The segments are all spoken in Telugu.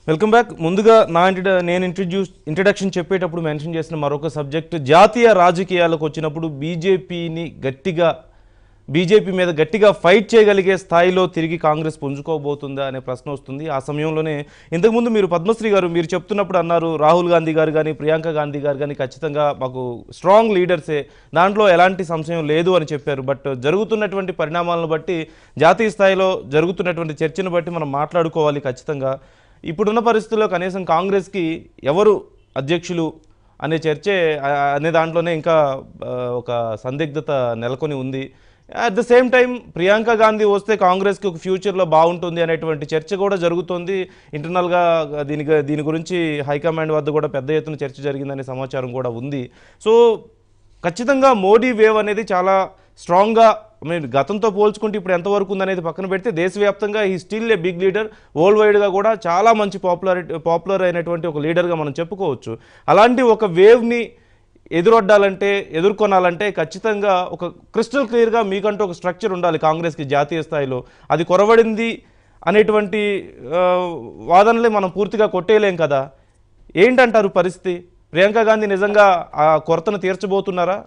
వెల్కమ్ బ్యాక్ ముందుగా నా ఇంట్రడ నేను ఇంట్రడ్యూస్ ఇంట్రడక్షన్ చెప్పేటప్పుడు మెన్షన్ చేసిన మరొక సబ్జెక్ట్ జాతీయ రాజకీయాలకు వచ్చినప్పుడు బీజేపీని గట్టిగా బీజేపీ మీద గట్టిగా ఫైట్ చేయగలిగే స్థాయిలో తిరిగి కాంగ్రెస్ పుంజుకోబోతుందా అనే ప్రశ్న వస్తుంది ఆ సమయంలోనే ఇంతకుముందు మీరు పద్మశ్రీ గారు మీరు చెప్తున్నప్పుడు అన్నారు రాహుల్ గాంధీ గారు కానీ ప్రియాంక గాంధీ గారు కానీ ఖచ్చితంగా మాకు స్ట్రాంగ్ లీడర్సే దాంట్లో ఎలాంటి సంశయం లేదు అని చెప్పారు బట్ జరుగుతున్నటువంటి పరిణామాలను బట్టి జాతీయ స్థాయిలో జరుగుతున్నటువంటి చర్చను బట్టి మనం మాట్లాడుకోవాలి ఖచ్చితంగా ఇప్పుడున్న పరిస్థితుల్లో కనీసం కాంగ్రెస్కి ఎవరు అధ్యక్షులు అనే చర్చే ఆ, అనే దాంట్లోనే ఇంకా ఆ, ఒక సందిగ్ధత నెలకొని ఉంది at the same time Priyanka Gandhi వస్తే కాంగ్రెస్కి ఒక ఫ్యూచర్లో బాగుంటుంది అనేటువంటి చర్చ కూడా జరుగుతోంది ఇంటర్నల్గా దీని దీని గురించి హైకమాండ్ వద్ద కూడా పెద్ద ఎత్తున చర్చ జరిగిందనే సమాచారం కూడా ఉంది సో ఖచ్చితంగా మోడీ వేవ్ అనేది చాలా స్ట్రాంగ్గా ఐ మీన్ గతంతో పోల్చుకుంటే ఇప్పుడు ఎంతవరకు ఉందనేది పక్కన పెడితే దేశవ్యాప్తంగా ఈ still a big leader world వైడ్గా కూడా చాలా మంచి పాపులారిటీ పాపులర్ అయినటువంటి ఒక లీడర్గా మనం చెప్పుకోవచ్చు అలాంటి ఒక వేవ్ని ఎదురొడ్డాలంటే ఎదుర్కొనాలంటే ఖచ్చితంగా ఒక క్రిస్టల్ క్లియర్గా మీకంటూ ఒక స్ట్రక్చర్ ఉండాలి కాంగ్రెస్కి జాతీయ స్థాయిలో అది కొరవడింది అనేటువంటి ఆ, వాదనలే మనం పూర్తిగా కొట్టేయలేం కదా ఏంటంటారు పరిస్థితి ప్రియాంక గాంధీ నిజంగా ఆ కొరతను తీర్చబోతున్నారా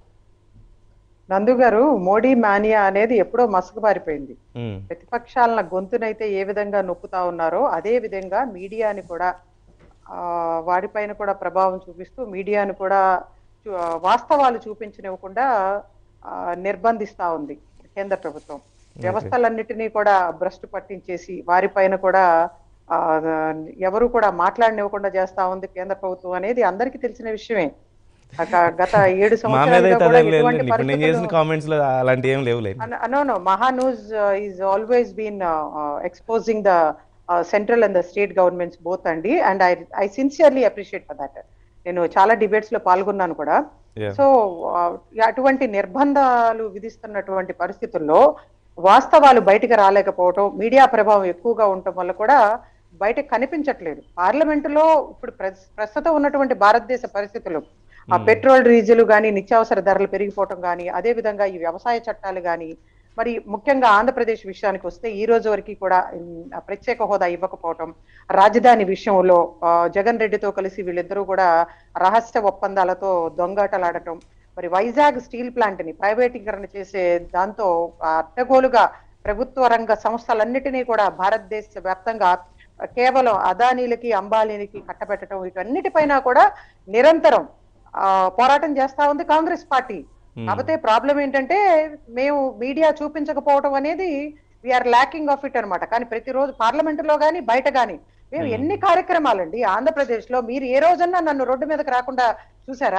నందు గారు మోడీ మానియా అనేది ఎప్పుడో మసకబారిపోయింది ఉమ్, ప్రతిపక్షాలన గొంతునైతే ఏ విధంగా నొక్కుతా ఉన్నారో అదే విధంగా మీడియాని కూడా ఆ, వారిపైన కూడా ప్రభావం చూపిస్తూ మీడియాని కూడా చూ- ఆ, వాస్తవాలు చూపించనివ్వకుండా ఆ, నిర్బంధిస్తా ఉంది కేంద్ర ప్రభుత్వం వ్యవస్థలన్నిటినీ కూడా భ్రష్టు పట్టించేసి వారిపైన కూడా ఆ, ఎవరు కూడా మాట్లాడనివ్వకుండా చేస్తా ఉంది కేంద్ర ప్రభుత్వం అనేది అందరికీ తెలిసిన విషయమే గత- గత ఏడు మా మీద సంవత్సరాలుగా అయితే కూడా అదేం లేదు ఎటువంటి ఇప్పుడు నేను చేసిన పరిస్థితులు కామెంట్స్ లో అలాంటి ఏం లేవులే no no mahanews uh, is always been uh, uh, exposing the uh, central and the state governments both అండి and i i sincerely appreciate for that నేను చాలా డిబేట్స్ లో పాల్గొన్నాను కూడా Yeah. సో అటువంటి నిర్బంధాలు విధిస్తున్నటువంటి పరిస్థితుల్లో వాస్తవాలు బయటకు రాలేకపోవటం మీడియా ప్రభావం ఎక్కువగా ఉండటం వల్ల కూడా బయటకు కనిపించట్లేదు పార్లమెంటులో ఇప్పుడు ప్రస్- ప్రస్తుతం ఉన్నటువంటి భారతదేశ పరిస్థితులు ఆ పెట్రోల్ డీజిల్ కానీ నిత్యావసర ధరలు పెరిగిపోవటం కానీ అదే విధంగా ఈ వ్యవసాయ చట్టాలు కానీ మరి ముఖ్యంగా ఆంధ్రప్రదేశ్ విషయానికి వస్తే ఈ రోజు వరకు కూడా ఉమ్, ఆ ప్రత్యేక హోదా ఇవ్వకపోవటం రాజధాని విషయంలో ఆ, జగన్ రెడ్డితో కలిసి వీళ్ళిద్దరూ కూడా రహస్య ఒప్పందాలతో దొంగాటలాడటం మరి వైజాగ్ స్టీల్ ప్లాంట్ ని ప్రైవేటీకరణ చేసే దాంతో ఆ అడ్డగోలుగా ప్రభుత్వ రంగ సంస్థలన్నిటినీ కూడా భారతదేశ వ్యాప్తంగా కేవలం అదానీలకి అంబానీలకి కట్టబెట్టడం వీటన్నిటిపైన కూడా నిరంతరం ఆ, పోరాటం చేస్తా ఉంది కాంగ్రెస్ పార్టీ కాకపోతే ప్రాబ్లం ఏంటంటే మేము మీడియా చూపించకపోవడం అనేది వీఆర్ ల్యాకింగ్ ఆఫ్ ఇట్ అన్నమాట కానీ ప్రతిరోజు పార్లమెంటులో కానీ బయట కానీ మేము ఎన్ని కార్యక్రమాలండి ఆంధ్రప్రదేశ్ లో మీరు ఏ రోజన్నా నన్ను రోడ్డు మీదకి రాకుండా చూసారా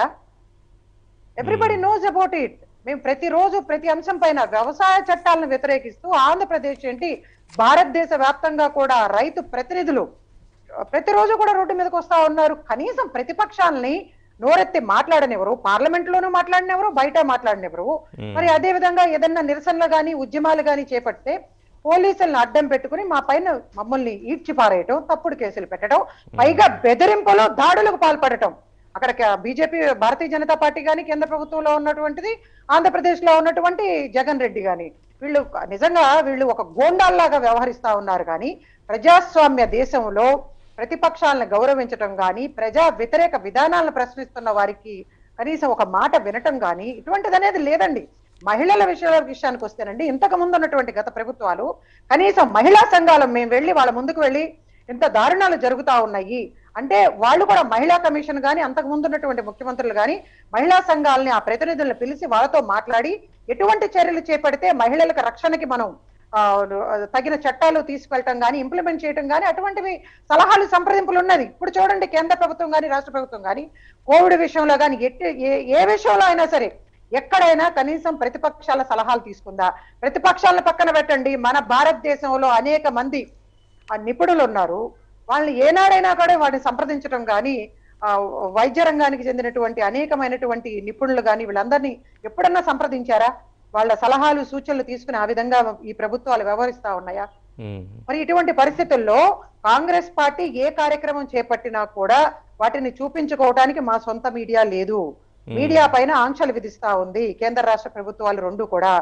ఎవ్రీబడి నోస్ అబౌట్ ఇట్ మేము ప్రతిరోజు ప్రతి అంశం పైన వ్యవసాయ చట్టాలను వ్యతిరేకిస్తూ ఆంధ్రప్రదేశ్ ఏంటి భారతదేశ వ్యాప్తంగా కూడా రైతు ప్రతినిధులు ప్రతిరోజు కూడా రోడ్డు మీదకి వస్తా ఉన్నారు కనీసం ప్రతిపక్షాలని నోరెత్తి మాట్లాడనివ్వరు పార్లమెంట్ లోనూ మాట్లాడినెవరు బయట మాట్లాడినెవరు మరి అదే విధంగా ఏదన్నా నిరసనలు గాని ఉద్యమాలు గాని చేపడితే పోలీసులను అడ్డం పెట్టుకుని మా పైన మమ్మల్ని ఈడ్చి పారేయటం తప్పుడు కేసులు పెట్టడం పైగా బెదిరింపులు దాడులకు పాల్పడటం అక్కడ బీజేపీ భారతీయ జనతా పార్టీ గాని కేంద్ర ప్రభుత్వంలో ఉన్నటువంటిది ఆంధ్రప్రదేశ్ లో ఉన్నటువంటి జగన్ రెడ్డి గాని వీళ్ళు నిజంగా వీళ్ళు ఒక గోండాల్లాగా వ్యవహరిస్తా ఉన్నారు కానీ ప్రజాస్వామ్య దేశంలో ప్రతిపక్షాలను గౌరవించటం కానీ ప్రజా వ్యతిరేక విధానాలను ప్రశ్నిస్తున్న వారికి కనీసం ఒక మాట వినటం కానీ ఇటువంటిది అనేది లేదండి మహిళల విషయాల విషయానికి వస్తేనండి ఇంతకు ముందు ఉన్నటువంటి గత ప్రభుత్వాలు కనీసం మహిళా సంఘాలు మేము వెళ్ళి వాళ్ళ ముందుకు వెళ్ళి ఇంత దారుణాలు జరుగుతా ఉన్నాయి అంటే వాళ్ళు కూడా మహిళా కమిషన్ కానీ అంతకు ముందు ఉన్నటువంటి ముఖ్యమంత్రులు కానీ మహిళా సంఘాలని ఆ ప్రతినిధులను పిలిచి వాళ్ళతో మాట్లాడి ఎటువంటి చర్యలు చేపడితే మహిళలకు రక్షణకి మనం ఆ, తగిన చట్టాలు తీసుకెళ్ళటం కానీ ఇంప్లిమెంట్ చేయటం కానీ అటువంటివి సలహాలు సంప్రదింపులు ఉన్నది ఇప్పుడు చూడండి కేంద్ర ప్రభుత్వం కానీ రాష్ట్ర ప్రభుత్వం కానీ కోవిడ్ విషయంలో కానీ ఎట్టి ఏ- ఏ విషయంలో అయినా సరే ఎక్కడైనా కనీసం ప్రతిపక్షాల సలహాలు తీసుకుందా ప్రతిపక్షాలను పక్కన పెట్టండి మన భారతదేశంలో అనేక మంది ఆ నిపుణులు ఉన్నారు వాళ్ళని ఏనాడైనా కూడా వాటిని సంప్రదించడం కానీ ఆ, వైద్య రంగానికి చెందినటువంటి అనేకమైనటువంటి నిపుణులు కానీ వీళ్ళందరినీ ఎప్పుడన్నా సంప్రదించారా వాళ్ళ సలహాలు సూచనలు తీసుకుని ఆ విధంగా ఈ ప్రభుత్వాలు వ్యవహరిస్తా ఉన్నాయా ఉమ్, మరి ఇటువంటి పరిస్థితుల్లో కాంగ్రెస్ పార్టీ ఏ కార్యక్రమం చేపట్టినా కూడా వాటిని చూపించుకోవడానికి మా సొంత మీడియా లేదు మీడియా పైన ఆంక్షలు విధిస్తా ఉంది కేంద్ర రాష్ట్ర ప్రభుత్వాలు రెండు కూడా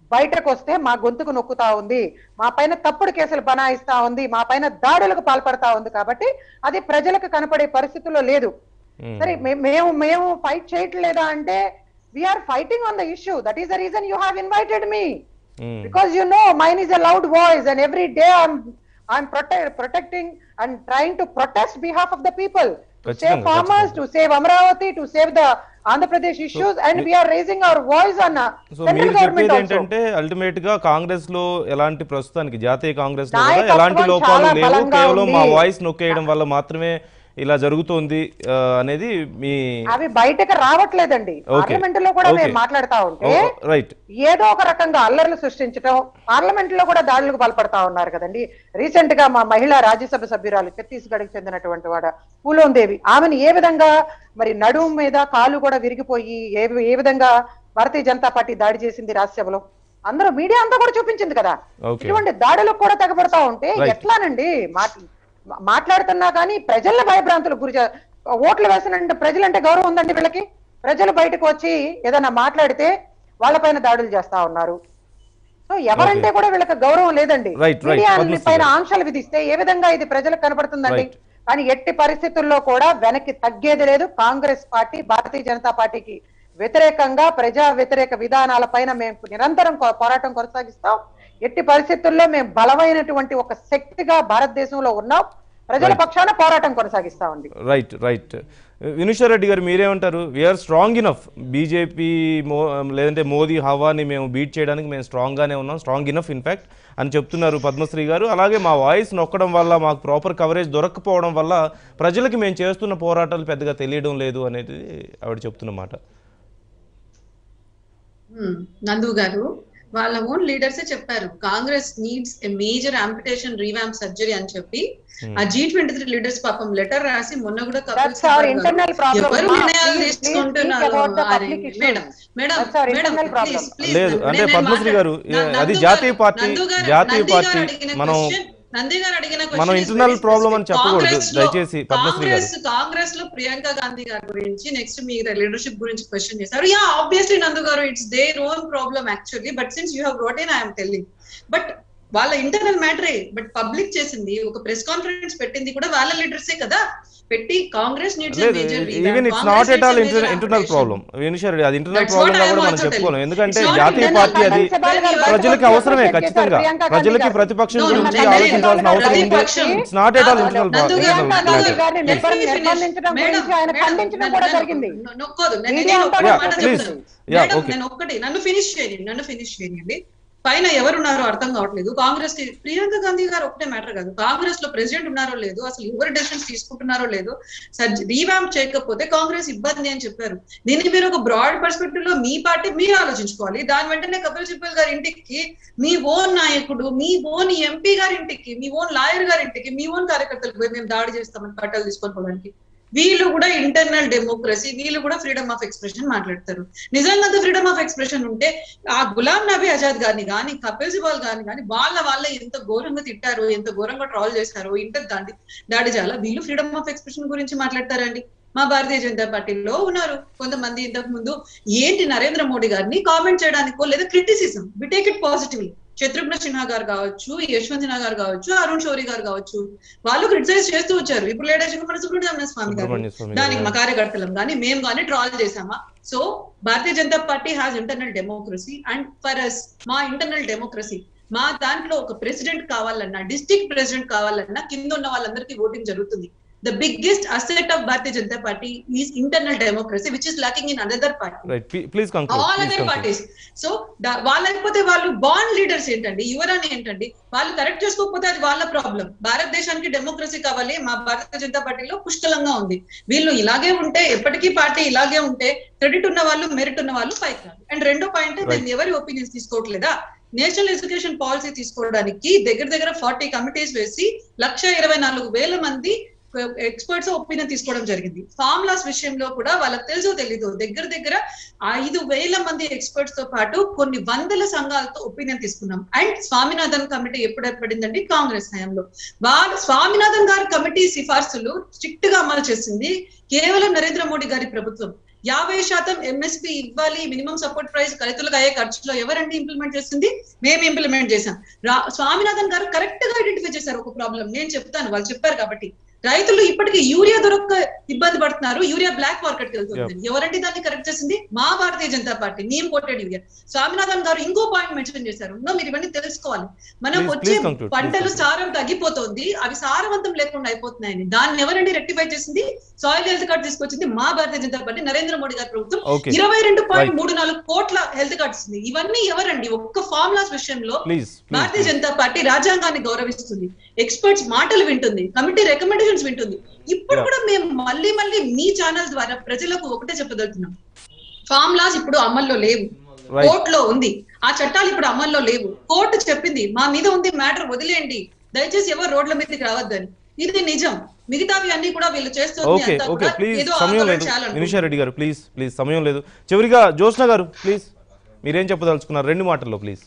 బయటకు వస్తే మా గొంతుకు నొక్కుతా ఉంది మా పైన తప్పుడు కేసులు బనాయిస్తా ఉంది మా పైన దాడులకు పాల్పడతా ఉంది కాబట్టి అది ప్రజలకు కనపడే పరిస్థితుల్లో లేదు మ్మ్. సరే మే- మేము మేము ఫైట్ చేయట్లేదా అంటే we're fighting on the issue that is the reason you have invited me hmm. because you know mine is a loud voice and every day i'm i'm protect, protecting and trying to protest behalf of the people to save ఖచ్చితంగా, farmers ఖచ్చితంగా. to save amravati to save the andhra pradesh issues and we are raising our voice on uh, so central మీరు government చెప్పేది also ఏంటంటే అల్టిమేట్ గా కాంగ్రెస్ లో ఎలాంటి ప్రస్తుతానికి జాతీయ కాంగ్రెస్ లో కూడా నాయకత్వం ఎలాంటి లోపాలు చాలా లేవు బలంగా కేవలం మా ఉంది. వాయిస్ నొక్కేయడం వల్ల మాత్రమే ఇలా జరుగుతోంది ఆ, అనేది మీ అవి బయటకు రావట్లేదండి Okay. పార్లమెంట్ లో కూడా Okay. మేము మాట్లాడుతా ఉంటే రైట్ ఏదో ఒక రకంగా అల్లర్లు సృష్టించడం పార్లమెంట్ లో కూడా దాడులకు పాల్పడతా ఉన్నారు కదండి రీసెంట్ గా మా మహిళా రాజ్యసభ సభ్యురాలు ఛత్తీస్గఢ్ కి చెందినటువంటి వాడ పూలోన్ దేవి ఆమెను ఏ విధంగా మరి నడుము మీద కాలు కూడా విరిగిపోయి ఏ ఏ విధంగా భారతీయ జనతా పార్టీ దాడి చేసింది రాజ్యసభలో అందరూ మీడియా అంతా కూడా చూపించింది కదా Okay. ఇటువంటి దాడులకు కూడా తెగబడతా ఉంటే Right. ఎట్లానండి మాట్- మా- మాట్లాడుతున్నా కానీ ప్రజల భయభ్రాంతులకు గురి చే- ఓట్లు వేసినంటే ప్రజలంటే గౌరవం ఉందండి వీళ్ళకి ప్రజలు బయటకు వచ్చి ఏదైనా మాట్లాడితే వాళ్ళపైన దాడులు చేస్తా ఉన్నారు సో ఎవరంటే కూడా వీళ్ళకి గౌరవం లేదండి Right, right. మీడియా పద్మశ్రీ పైన గారు. ఆంక్షలు విధిస్తే ఏ విధంగా ఇది ప్రజలకు కనబడుతుందండి Right. కానీ ఎట్టి పరిస్థితుల్లో కూడా వెనక్కి తగ్గేది లేదు కాంగ్రెస్ పార్టీ భారతీయ జనతా పార్టీకి వ్యతిరేకంగా ప్రజా వ్యతిరేక విధానాల పైన మేము నిరంతరం కో- పోరాటం కొనసాగిస్తాం ఎట్టి పరిస్థితుల్లో మేము బలమైనటువంటి ఒక శక్తిగా భారతదేశంలో ఉన్నాం ప్రజల Right. పక్షాన పోరాటం కొనసాగిస్తామండి రైట్ రైట్ వినుషర్ రెడ్డి గారు మీరేమంటారు వీఆర్ స్ట్రాంగ్ ఇనఫ్ బీజేపీ మో లేదంటే మోదీ హవాని మేము బీట్ చేయడానికి మేము స్ట్రాంగ్గానే ఉన్నాం స్ట్రాంగ్ ఇనఫ్ ఇన్ఫ్యాక్ట్ అని చెప్తున్నారు పద్మశ్రీ గారు అలాగే మా వాయిస్ నొక్కడం వల్ల మాకు ప్రాపర్ కవరేజ్ దొరక్కపోవడం వల్ల ప్రజలకి మేము చేస్తున్న పోరాటాలు పెద్దగా తెలియడం లేదు అనేది ఆవిడ చెప్తున్నమాట Hmm. నందు గారు వాళ్ళ ఓన్ లీడర్సే చెప్పారు Congress needs a major amputation revamp surgery అని చెప్పి ఆ జీ ట్వంటీ త్రీ లీడర్స్ పాపం లెటర్ రాసి మొన్న కూడా కపిల్ That's our సిబ్బల్ గారు internal problem. ఎవరు Ma, నిర్ణయాలు please, please తీసుకుంటున్నారు speak about the అరే, public issues. Madam madam That's our madam internal problem. Please please లేదు, నేను- అంటే నేను పద్మశ్రీ గారు, మాట్లాడ- అది నందు జాతీయ గారు- పార్టీ- నందు గారు- జాతీయ నంది గారు పార్టీ అడిగిన మనం- question- నంది గారు అడిగిన మనం question is internal very problem అని specific. చెప్పకూడదు. కాంగ్రెస్ లో- దయచేసి పద్మశ్రీ గారు. కాంగ్రెస్ కాంగ్రెస్ లో ప్రియాంక గాంధీ గారి గురించి నెక్స్ట్ మీ లీడర్షిప్ గురించి క్వశ్చన్ చేశారు yeah obviously Nandu garu it's their own problem actually but since you have wrote in I'm telling but వాళ్ళ ఇంటర్నల్ మ్యాటరే బట్ పబ్లిక్ చేసింది ఒక ప్రెస్ కాన్ఫరెన్స్ పెట్టింది కూడా వాళ్ళ లీడర్సే కదా పెట్టి కాంగ్రెస్ నీడ్స్ లేదు even it's not at all internal problem Vinusha అది ఇంటర్నల్ That's ప్రాబ్లం what గా I కూడా am మనం also చెప్పుకోలేం telling. ఎందుకంటే It's not జాతీయ internal పార్టీ అది problem. ప్రజలకి అవసరమే ఖచ్చితంగా ప్రియాంక గాంధీ ప్రజలకి గారు. ప్రతిపక్షం No, no, గురించి Nandu ఆలోచించాల్సిన గారు, అవసరం ఉంది ప్రతిపక్షం. It's not at all internal Nandu garu, Priyanka నందు గాంధీ గారు, గారిని let me నిర్బంధ- finish. నిర్బంధించడం మేడం, గురించి ఆయన మేడం, ఖండించడం నన్ను- కూడా నన్ను- జరిగింది. నన్ను నొక్కోదు. నేను- మీడియా నేను ఒక్కటి అంతా మాట కూడా please. చెప్తాను. Yeah, madam, okay. నేను ఒక్కటి నన్ను ఫినిష్ చేయండి నన్ను ఫినిష్ చేయండి పైన ఎవరున్నారో అర్థం కావట్లేదు కాంగ్రెస్ కి ప్రియాంక గాంధీ గారు ఒకటే మ్యాటర్ కాదు కాంగ్రెస్ లో ప్రెసిడెంట్ ఉన్నారో లేదో అసలు ఎవరు డెసిషన్స్ తీసుకుంటున్నారో లేదో రీవామ్ చేయకపోతే కాంగ్రెస్ ఇబ్బంది అని చెప్పారు దీన్ని మీరు ఒక బ్రాడ్ పర్స్పెక్టివ్ లో మీ పార్టీ మీరు ఆలోచించుకోవాలి దాని వెంటనే కపిల్ సిబ్బల్ గారి ఇంటికి మీ ఓన్ నాయకుడు మీ ఓన్ ఎంపీ గారి ఇంటికి మీ ఓన్ లాయర్ గారి ఇంటికి మీ ఓన్ కార్యకర్తలకు పోయి మేము దాడి చేస్తామని కట్టలు తీసుకొని పోవడానికి వీళ్ళు కూడా ఇంటర్నల్ డెమోక్రసీ వీళ్ళు కూడా ఫ్రీడమ్ ఆఫ్ ఎక్స్ప్రెషన్ మాట్లాడతారు నిజంగా ఫ్రీడమ్ ఆఫ్ ఎక్స్ప్రెషన్ ఉంటే ఆ గులాం నబీ ఆజాద్ గారిని కానీ కపిల్ సిబాల్ గారిని కానీ వాళ్ళ వాళ్ళ ఎంత ఘోరంగా తిట్టారు ఎంత ఘోరంగా ట్రాల్ చేస్తారు ఇంటర్ దాడి దాడి చాలా వీళ్ళు ఫ్రీడమ్ ఆఫ్ ఎక్స్ప్రెషన్ గురించి మాట్లాడతారండి మా భారతీయ జనతా పార్టీలో ఉన్నారు కొంతమంది ఇంతకు ముందు ఏంటి నరేంద్ర మోడీ గారిని కామెంట్ చేయడానికో లేదా criticism we take it positively Shatrughan Sinha గారు కావచ్చు యశ్వంత్ సిన్హా గారు కావచ్చు అరుణ్ షౌరి గారు కావచ్చు వాళ్ళు క్రిటిసైజ్ చేస్తూ వచ్చారు ఇప్పుడు లేడర్ మన సుబ్రహ్మణ్య స్వామి గారు సుబ్రహ్మణ్య స్వామి దానికి గారు. మా కార్యకర్తలం కానీ మేము కానీ ట్రాల్ చేసామా so Bharatiya Janata party has internal democracy and for us మా ఇంటర్నల్ డెమోక్రసీ మా దాంట్లో ఒక ప్రెసిడెంట్ కావాలన్నా డిస్ట్రిక్ట్ ప్రెసిడెంట్ కావాలన్నా కింద ఉన్న వాళ్ళందరికీ ఓటింగ్ జరుగుతుంది the biggest asset of Bharatiya Janata party is internal democracy which is lacking in another party right please conclude all please other conclude parties so వాళ్ళైపోతే వాళ్ళు బాండ్ లీడర్స్ ఏంటండి యువరాని ఏంటండి వాళ్ళు కరెక్ట్ చేసుకోకపోతే అది వాళ్ళ ప్రాబ్లం భారతదేశానికి డెమోక్రసీ కావాలి మా భారతీయ జనతా పార్టీలో పుష్కలంగా ఉంది వీళ్ళు ఇలాగే ఉంటే ఎప్పటికీ పార్టీ ఇలాగే ఉంటే క్రెడిట్ ఉన్న వాళ్ళు మెరిట్ ఉన్న వాళ్ళు పైకి రాదు అండ్ రెండో పాయింట్ నేను ఎవరి ఒపీనియన్స్ తీసుకోవట్లేదా నేషనల్ ఎడ్యుకేషన్ పాలసీ తీసుకోవడానికి దగ్గర దగ్గర ఫార్టీ కమిటీస్ వేసి లక్ష ఇరవై నాలుగు వేల మంది ఎక్స్పర్ట్స్ ఒపీనియన్ తీసుకోవడం జరిగింది ఫార్ములాస్ విషయంలో కూడా వాళ్ళకి తెలుసో తెలీదు దగ్గర దగ్గర ఐదు వేల మంది ఎక్స్పర్ట్స్ తో పాటు కొన్ని వందల సంఘాలతో ఒపీనియన్ తీసుకున్నాం అండ్ స్వామినాథన్ కమిటీ ఎప్పుడు ఏర్పడిందండి కాంగ్రెస్ హయాంలో వాళ్ళు స్వామినాథన్ గారి కమిటీ సిఫార్సులు స్ట్రిక్ట్ గా అమలు చేసింది కేవలం నరేంద్ర మోడీ గారి ప్రభుత్వం యాభై శాతం ఎంఎస్పి ఇవ్వాలి మినిమం సపోర్ట్ ప్రైస్ రైతులకు అయ్యే ఖర్చులో ఎవరండి ఇంప్లిమెంట్ చేస్తుంది మేము ఇంప్లిమెంట్ చేసాం రా- స్వామినాథన్ గారు కరెక్ట్ గా ఐడెంటిఫై చేశారు ఒక ప్రాబ్లం నేను చెప్తాను వాళ్ళు చెప్పారు కాబట్టి రైతులు ఇప్పటికీ యూరియా దొరక్క ఇబ్బంది పడుతున్నారు యూరియా బ్లాక్ మార్కెట్ కి వెళ్తుంది ఎవరండి దాన్ని కరెక్ట్ చేసింది మా భారతీయ జనతా పార్టీ నేను కోటెడ్ యూరియా స్వామినాథన్ గారు ఇంకో పాయింట్ మెన్షన్ చేశారు నో మీరు ఇవన్నీ తెలుసుకోవాలి మనం Please- వచ్చే please conclude, please పంటలు conclude. సారం తగ్గిపోతుంది అవి సారవంతం లేకుండా అయిపోతున్నాయని దాన్ని ఎవరండి రెక్టిఫై చేసింది సాయిల్ హెల్త్ కార్డ్ తీసుకొచ్చింది మా భారతీయ జనతా పార్టీ నరేంద్ర మోడీ గారి ప్రభుత్వం ఓకే ఇరవై రెండు పాయింట్ Right. మూడు నాలుగు కోట్ల హెల్త్ కార్డ్స్ ఉంది ఇవన్నీ ఎవరండి ఒక్క ఫార్ములాస్ విషయంలో ప్లీజ్ భారతీయ జనతా పార్టీ రాజ్యాంగాన్ని గౌరవిస్తుంది ఎక్స్పర్ట్స్ మాటలు వింటుంది కమిటీ రికమెండేషన్స్ వింటుంది ఇప్పుడు Yeah. కూడా మేము మళ్ళీ మళ్ళీ మీ ఛానల్ ద్వారా ప్రజలకు ఒకటే చెప్పదలుచున్నాం ఫార్ములాస్ ఇప్పుడు అమల్లో లేవు రైట్ కోర్టులో ఉంది ఆ చట్టాలు ఇప్పుడు అమల్లో లేవు కోర్టు చెప్పింది మా మీద ఉంది మ్యాటర్ వదిలేయండి దయచేసి ఎవరు రోడ్ల మీదకి రావద్దని ఇది నిజం మిగతావి అన్ని కూడా వీళ్ళు చేస్తుంది ఓకే అంతా ఓకే కూడా ప్లీజ్ ఏదో సమయం ఆందోళన లేదు చేయాలనుకుంటున్నారు. వినిషా రెడ్డి గారు ప్లీజ్ ప్లీజ్ సమయం లేదు చివరిగా జ్యోత్స్న గారు ప్లీజ్ మీరేం చెప్పదలుచుకున్నారు రెండు మాటల్లో ప్లీజ్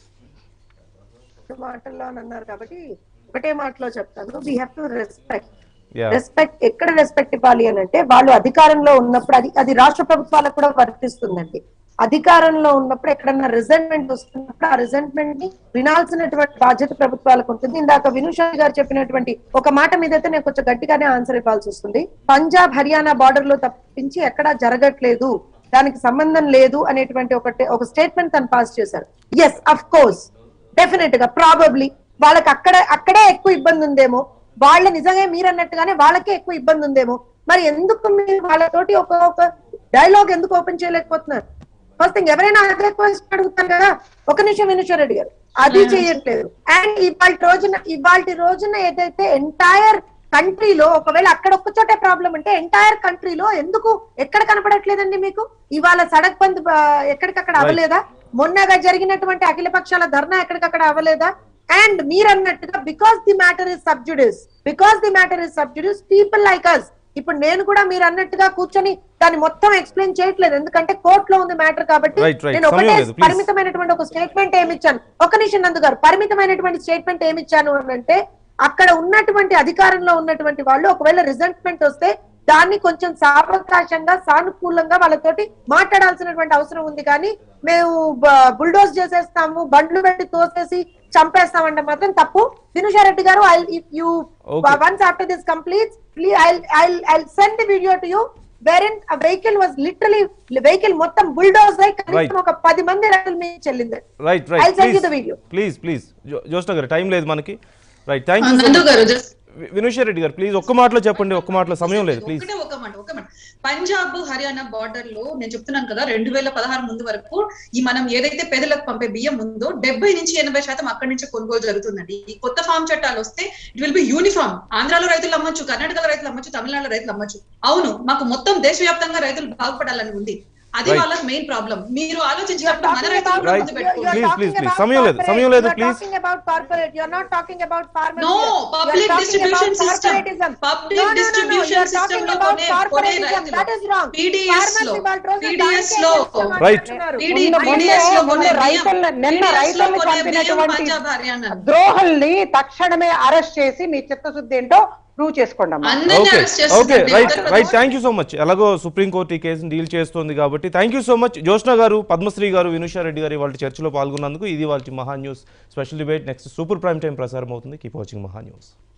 రెండు మాటల్లో అని అన్నారు కాబట్టి ఒకటే మాటలో చెప్తాను వీ హ్యావ్ టు రెస్పెక్ట్ యా రెస్పెక్ట్ ఎక్కడ రెస్పెక్ట్ ఇవ్వాలి అని అంటే వాళ్ళు అధికారంలో ఉన్నప్పుడు అది అది రాష్ట్ర ప్రభుత్వాలకు కూడా వర్తిస్తుందండి అధికారంలో ఉన్నప్పుడు ఎక్కడన్నా రిజెంట్మెంట్ వస్తున్నప్పుడు ఆ రిజెంట్మెంట్ ని వినాల్సినటువంటి బాధ్యత ప్రభుత్వాలకు ఉంటుంది ఇందాక వినుషా గారు చెప్పినటువంటి ఒక మాట మీద అయితే నేను కొంచెం గట్టిగానే ఆన్సర్ ఇవ్వాల్సి వస్తుంది పంజాబ్ హర్యానా బార్డర్ లో తప్పించి ఎక్కడా జరగట్లేదు దానికి సంబంధం లేదు అనేటువంటి ఒకటి ఒక స్టేట్మెంట్ తను పాస్ చేశారు ఎస్ అఫ్ కోర్స్ డెఫినెట్ గా ప్రాబబ్లీ వాళ్ళకి అక్కడ అక్కడే ఎక్కువ ఇబ్బంది ఉందేమో వాళ్ళ నిజంగా మీరు అన్నట్టుగానే వాళ్ళకే ఎక్కువ ఇబ్బంది ఉందేమో మరి ఎందుకు మీరు వాళ్ళతోటి ఒక ఒక డైలాగ్ ఎందుకు ఓపెన్ చేయలేకపోతున్నారు ఫస్ట్ థింగ్ ఎవరైనా అదే క్వశ్చన్ అడుగుతారు కదా ఒక నిమిషం వినుషా రెడ్డి గారు అది చేయట్లేదు అండ్ ఇవాళ రోజున ఇవాళ రోజున ఏదైతే ఎంటైర్ కంట్రీలో ఒకవేళ అక్కడ ఒక్క చోటే ప్రాబ్లం అంటే ఎంటైర్ కంట్రీలో ఎందుకు ఎక్కడ కనపడట్లేదండి మీకు ఇవాళ సడక్ బంద్ ఆ, ఎక్కడికక్కడ Right. అవ్వలేదా మొన్నగా జరిగినటువంటి అఖిల పక్షాల ధర్నా ఎక్కడికక్కడ అవ్వలేదా అండ్ మీరు అన్నట్టుగా because the matter is sub judice because the matter is sub judice people like us ఇప్పుడు నేను కూడా మీరు అన్నట్టుగా కూర్చొని దాన్ని మొత్తం ఎక్స్ప్లెయిన్ చేయట్లేదు ఎందుకంటే కోర్టులో ఉంది మ్యాటర్ కాబట్టి Right, right. నేను ఒకటే సమయం లేదు, please. పరిమితమైనటువంటి ఒక స్టేట్మెంట్ ఏమి ఇచ్చాను ఒక నిమిషం నందు గారు పరిమితమైనటువంటి స్టేట్మెంట్ ఏమి ఇచ్చాను అని అంటే అక్కడ ఉన్నటువంటి అధికారంలో ఉన్నటువంటి వాళ్ళు ఒకవేళ రిజల్ట్మెంట్ వస్తే దాన్ని కొంచెం సావకాశంగా సానుకూలంగా వాళ్ళతోటి మాట్లాడాల్సినటువంటి అవసరం ఉంది కానీ మేము బుల్డోజ్ చేసేస్తాము బండ్లు పెట్టి తోసేసి చంపేస్తామంటే మాత్రం తప్పు వినుషారెడ్డి గారు I if you Okay. Once after this complete please I I I send the video to you wherein vehicle was literally vehicle మొత్తం బుల్డోజ్ అయి కనీసం ఒక పది మంది రైతుల మీద చెల్లింది right I'll right send you please the video. Please please Jyotsna గారు టైం లేదు మనకి రైట్ థ్యాంక్ యూ నందు గారు just వినుషా రెడ్డి గారు ప్లీజ్ ఒక్క మాటలో చెప్పండి ఒక్క మాటలో సమయం లేదు ప్లీజ్ ఒకటే ఒక మాట ఒక మాట పంజాబ్ హర్యానా బార్డర్ లో నేను చెప్తున్నాను కదా రెండు వేల పదహారు ముందు వరకు ఈ మనం ఏదైతే పేదలకు పంపే బియ్యం ఉందో డెబ్బై నుంచి ఎనభై శాతం అక్కడి నుంచి కొనుగోలు జరుగుతుందండి ఈ కొత్త ఫామ్ చట్టాలు వస్తే ఇట్ విల్ బి యూనిఫామ్ ఆంధ్రాలో రైతులు అమ్మొచ్చు కర్ణాటకలో రైతులు అమ్మొచ్చు తమిళనాడులో రైతులు అమ్మొచ్చు అవును మాకు మొత్తం దేశవ్యాప్తంగా రైతులు బాగుపడాలని ఉంది అది Right. వాళ్ళకి మెయిన్ ప్రాబ్లం మీరు ఆలోచించినప్పుడు మన రైతులు కూడా Right. ముందు పెట్టుకోండి Please, please, please. సమయం లేదు, సమయం లేదు, please. talking about corporate. You're not talking about farmers. No, here. public You're talking distribution about system. corporatism. Public No, no, no, no. distribution You're system talking లో about కొనే- కొనే corporatism. రైతులు. That is wrong. PDS Farmers లో, ఇవాళ రోజున PDS దానికే లో. చేస్తున్నారు. Right. PD ముందు- PDS లో ముందు కొనే బియ్యం, రైతుల్ని- నిన్న PDS లో రైతుల్ని కొనే బియ్యం చంపినటువంటి పంజాబ్ హర్యానా ద్రోహుల్ని తక్షణమే అరెస్ట్ చేసి మీ చిత్తశుద్ధి ఏంటో ప్రూవ్ చేసుకోండి అమ్మా అందరినీ ఓకే అరెస్ట్ ఓకే చేస్తున్నారు right Uttar Pradesh right thank you so much ఎలాగో సుప్రీంకోర్టు ఈ కేసును డీల్ చేస్తోంది కాబట్టి thank you so much Jyotsna గారు పద్మశ్రీ గారు వినుషా రెడ్డి గారు వాళ్ళ చర్చలో పాల్గొన్నందుకు ఇది వాళ్ళ Maha news special debate next super prime time ప్రసారం అవుతుంది కీప్ వాచింగ్ మహా న్యూస్